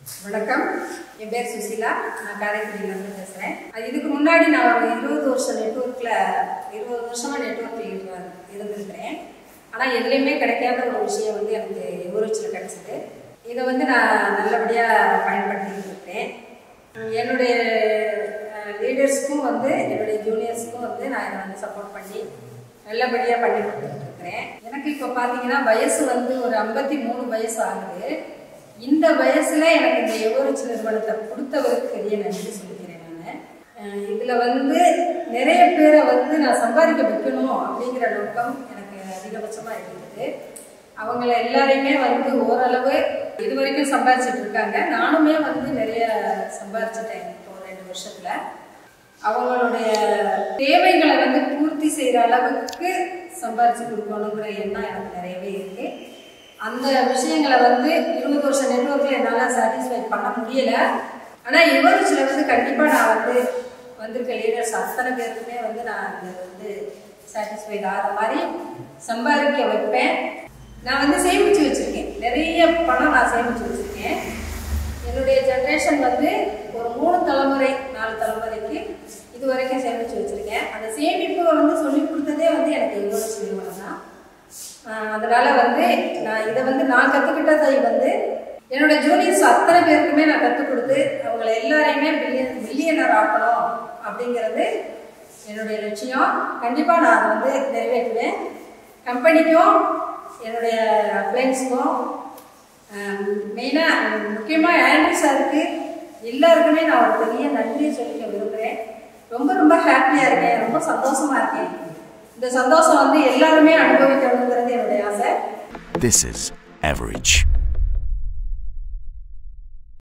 வணக்கம் என் பேர் சுசிலா நான் காரைக்குடியிலேருந்து பேசுகிறேன் இதுக்கு முன்னாடி நான் ஒரு இருபது வருஷம் நெட்ஒர்க்கில் இருபது வருஷமாக நெட்ஒர்க்கில் இருந்திருக்கிறேன் ஆனால் எதுலேயுமே கிடைக்காத ஒரு விஷயம் வந்து எனக்கு எவரிச்சில் கிடச்சிது இதை வந்து நான் நல்லபடியாக பயன்படுத்திட்டு இருக்கிறேன் என்னுடைய லீடர்ஸ்க்கும் வந்து என்னுடைய ஜூனியர்ஸ்க்கும் வந்து நான் இதை வந்து சப்போர்ட் பண்ணி நல்லபடியாக பண்ணி கொடுத்துட்டு இருக்கிறேன் எனக்கு இப்போ பார்த்தீங்கன்னா வயசு வந்து ஒரு ஐம்பத்தி மூணு வயசு ஆகுது இந்த வயசுல எனக்கு இந்த எவரிச் நிறுவனத்தை கொடுத்தவருக்கு பெரிய நன்றி சொல்லிக்கிறேன் நான் இதில் வந்து நிறைய பேரை வந்து நான் சம்பாதிக்க வைக்கணும் அப்படிங்கிற நோக்கம் எனக்கு அதிகபட்சமாக இருந்தது அவங்கள எல்லாரையுமே வந்து ஓரளவு இது வரைக்கும் சம்பாதிச்சிட்டு இருக்காங்க நானுமே வந்து நிறைய சம்பாதிச்சிட்டேன் இப்போ ஒரு ரெண்டு வருஷத்துல அவங்களுடைய தேவைகளை வந்து பூர்த்தி செய்யற அளவுக்கு சம்பாரிச்சு கொடுக்கணுங்கிற எண்ணம் எனக்கு நிறையவே இருக்கு அந்த விஷயங்களை வந்து இருபது வருஷம் நெட்ஒர்க்கில் என்னால் சாட்டிஸ்ஃபை பண்ண முடியல ஆனால் இவரிச்சில் வந்து கண்டிப்பாக நான் வந்து வந்திருக்க லீடர்ஸ் அத்தனை பேருக்குமே வந்து நான் இதை வந்து சாட்டிஸ்ஃபைட் ஆகிற மாதிரி சம்பாதிக்க வைப்பேன் நான் வந்து சேமித்து வச்சுருக்கேன் நிறைய பணம் நான் சேமித்து வச்சுருக்கேன் என்னுடைய ஜென்ரேஷன் வந்து ஒரு மூணு தலைமுறை நாலு தலைமுறைக்கு இது வரைக்கும் சேமித்து வச்சுருக்கேன் அந்த சேமிப்பு வந்து சொல்லி கொடுத்ததே வந்து எனக்கு யுவர்ஸ் நிறுவனம் தான் அதனால வந்து நான் இதை வந்து நான் கற்றுக்கிட்டதை வந்து என்னோட ஜூனியர்ஸ் அத்தனை பேருக்குமே நான் கற்றுக் கொடுத்து அவங்கள எல்லாரையுமே பில்லியன் பில்லியனர் ஆக்கணும் அப்படிங்கிறது என்னுடைய லட்சியம் கண்டிப்பாக நான் அதை வந்து நிறைவேற்றுவேன் கம்பெனிக்கும் என்னுடைய அப்ளைன்ஸுக்கும் மெயினாக முக்கியமாக ஆண்ட்ரி சாருக்கு எல்லாருக்குமே நான் ஒரு பெரிய நன்றியை சொல்லிக்க விரும்புகிறேன் ரொம்ப ரொம்ப ஹாப்பியாக இருக்கேன் ரொம்ப சந்தோஷமாக இருக்கேன் இந்த சந்தோஷம் வந்து எல்லாருமே அனுபவிக்கணுங்கிறது என்னுடைய ஆசை This is Average.